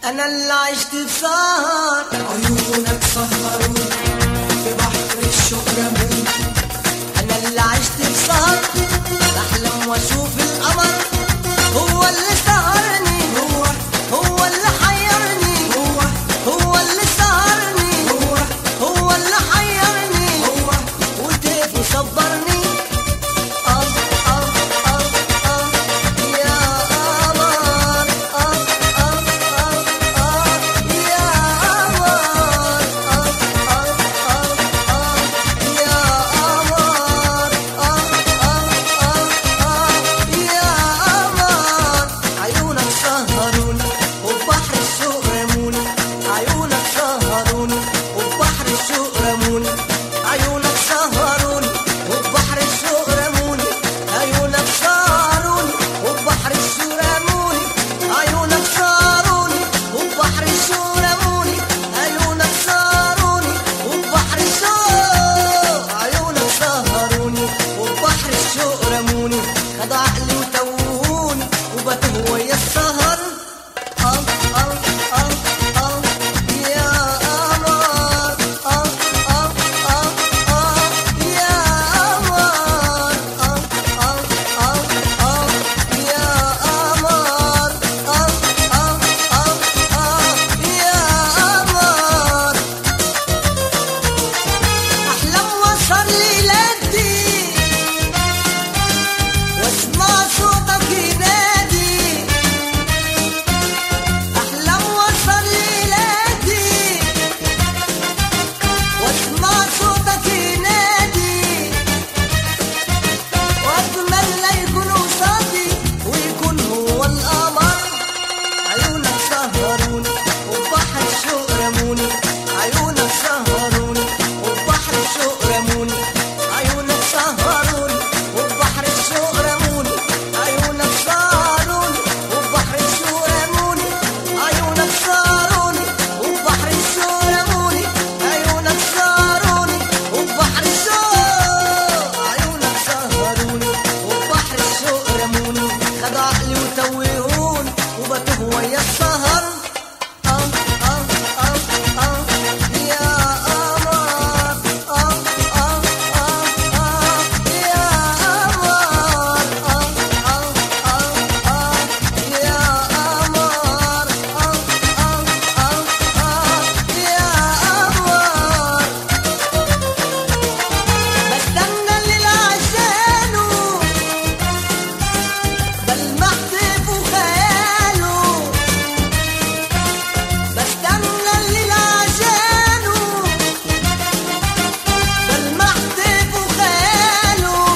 انا اللي عشت في سهر عيونك سهروني في بحر الشوق رموني انا اللي عشت في سهر بحلم واشوف القمر هو اللي سهرني هو هو اللي حيرني هو هو اللي سهرني هو هو اللي حيرني هو وكيف صبرني آه آه آه آه يا قمر آه آه آه آه يا قمر آه آه آه آه يا قمر آه آه آه آه يا قمر عيونك سهروني وبحر الشوق رموني عيونك سهروني وبحر الشوق رموني عيونك سهروني وبحر الشوق رموني عيونك سهروني وبحر الشوق رموني عيونك سهروني وبحر الشوق رموني عيونك سهروني وبحر الشوق عيونك سهروني وبحر الشوق رموني خد عقلي وتوهوني وبتوه ويا السهر آه آه آه آه يا قمر آه آه آه آه يا قمر آه آه آه آه يا قمر آه آه آه آه يا قمر أحلم وصل ليلتي واسمع صوتك ينادي أحلم وصل ليلتي واسمع صوتك ينادي وأتمنى يكون قصادي ويكون هو القمر عيونك سهروني وبحر الشوق رموني عيونك سهروني وبحر الشوق رموني عيونك سهروني وبحر الشوق رموني عيونك سهروني وبحر الشوق رموني عيونك سهروني وبحر الشوق رموني عيونك سهروني وبحر الشوق عيونك سهروني وبحر الشوق رموني خد عقلي وتوهوني وبتوه ويا السهر آه آه آه آه يا قمر آه آه آه آه يا قمر آه آه آه آه يا قمر آه آه آه آه يا قمر بستنى الليل عشانه بلمح في خياله بستنى الليل عشانه بلمح في خياله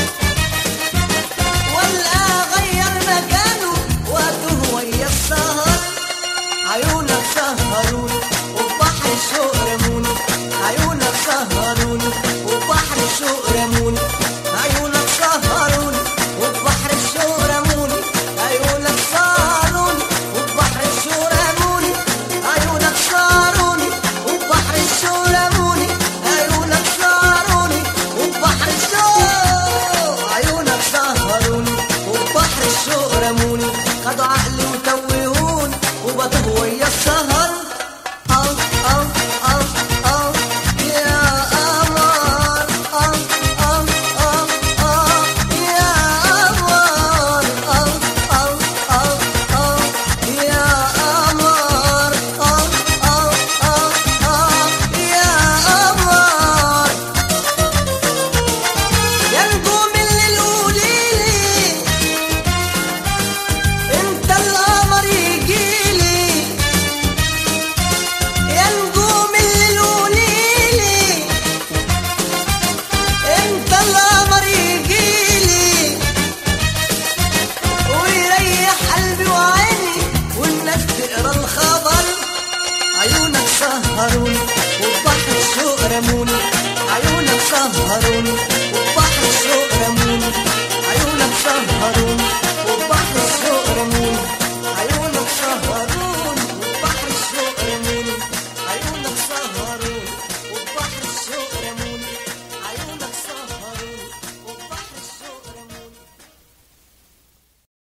ولا غير مكانه وقته ويا السهر عيونك سهروني وبحر الشوق رموني عيونك سهروني وبحر الشوق رموني عيونك سهروني وبحر الشوق رموني عيونك سهروني وبحر الشوق رموني عيونك سهروني وبحر الشوق رموني عيونك سهروني وبحر الشوق عيونك سهروني وبحر الشوق رموني خدوا عقلي وتوهوني وبتوه ويا السهر آه آه آه آه يا قمر آه آه آه آه يا قمر آه آه آه آه يا قمر آه آه آه آه يا قمر يا نجوم الليل قوليلي انت القمر يجيلي يا نجوم الليل قوليلي انت القمر يجيلي ويريح قلبي وعيني والناس تقرا الخبر عيونك سهروني وبحر الشوق رموني عيونك سهروني وبحر الشوق رموني عيونك سهروني